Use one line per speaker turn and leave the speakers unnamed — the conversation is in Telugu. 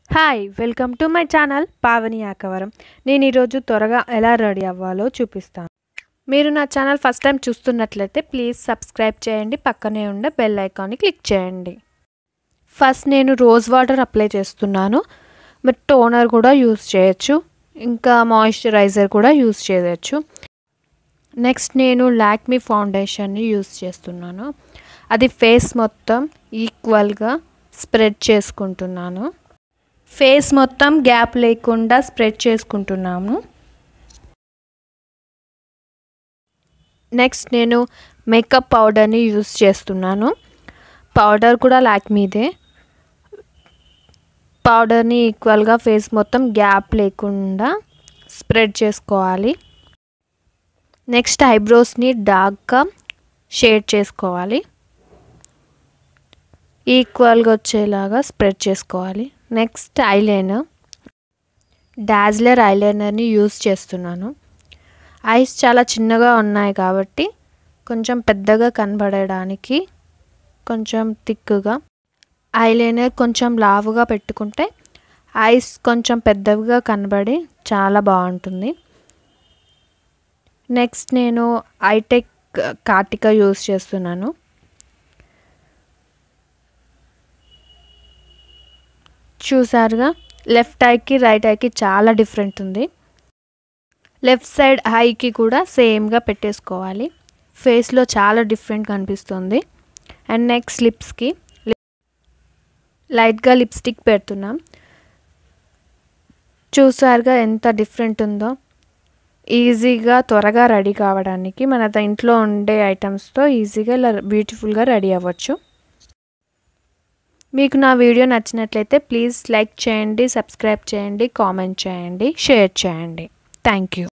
hi welcome to my channel Pavani Akavaram నేను ఈరోజు త్వరగా ఎలా రెడీ అవ్వాలో చూపిస్తాను మీరు నా ఛానల్ ఫస్ట్ టైం చూస్తున్నట్లయితే ప్లీజ్ సబ్స్క్రైబ్ చేయండి పక్కనే ఉండే బెల్ ఐకాన్ని క్లిక్ చేయండి ఫస్ట్ నేను రోజ్ వాటర్ అప్లై చేస్తున్నాను బట్ టోనర్ కూడా యూస్ చేయొచ్చు ఇంకా మాయిశ్చరైజర్ కూడా యూస్ చేయవచ్చు నెక్స్ట్ నేను లాక్మీ ఫౌండేషన్ని యూస్ చేస్తున్నాను అది ఫేస్ మొత్తం ఈక్వల్గా స్ప్రెడ్ చేసుకుంటున్నాను ఫేస్ మొత్తం గ్యాప్ లేకుండా స్ప్రెడ్ చేసుకుంటున్నాము నెక్స్ట్ నేను మేకప్ పౌడర్ని యూస్ చేస్తున్నాను పౌడర్ కూడా లాక్మీదే పౌడర్ని ఈక్వల్గా ఫేస్ మొత్తం గ్యాప్ లేకుండా స్ప్రెడ్ చేసుకోవాలి నెక్స్ట్ ఐబ్రోస్ని డార్క్గా షేడ్ చేసుకోవాలి ఈక్వల్గా వచ్చేలాగా స్ప్రెడ్ చేసుకోవాలి నెక్స్ట్ ఐలైనర్ డాజ్లర్ ఐలైనర్ని యూస్ చేస్తున్నాను ఐస్ చాలా చిన్నగా ఉన్నాయి కాబట్టి కొంచెం పెద్దగా కనబడడానికి కొంచెం థిక్గా ఐలైనర్ కొంచెం లావుగా పెట్టుకుంటే ఐస్ కొంచెం పెద్దవిగా కనబడి చాలా బాగుంటుంది నెక్స్ట్ నేను ఐటెక్ కార్టికా యూస్ చేస్తున్నాను చూసారుగా లెఫ్ట్ ఐకి రైట్ ఐకి చాలా డిఫరెంట్ ఉంది లెఫ్ట్ సైడ్ ఐకి కూడా సేమ్గా పెట్టేసుకోవాలి ఫేస్లో చాలా డిఫరెంట్ కనిపిస్తుంది అండ్ నెక్స్ట్ లిప్స్కి లైట్గా లిప్స్టిక్ పెడుతున్నాం చూసారుగా ఎంత డిఫరెంట్ ఉందో ఈజీగా త్వరగా రెడీ కావడానికి మన ఇంట్లో ఉండే ఐటమ్స్తో ఈజీగా ఇలా బ్యూటిఫుల్గా రెడీ అవ్వచ్చు మీకు నా వీడియో నచ్చినట్లయితే ప్లీజ్ లైక్ చేయండి సబ్స్క్రైబ్ చేయండి కామెంట్ చేయండి షేర్ చేయండి థ్యాంక్ యూ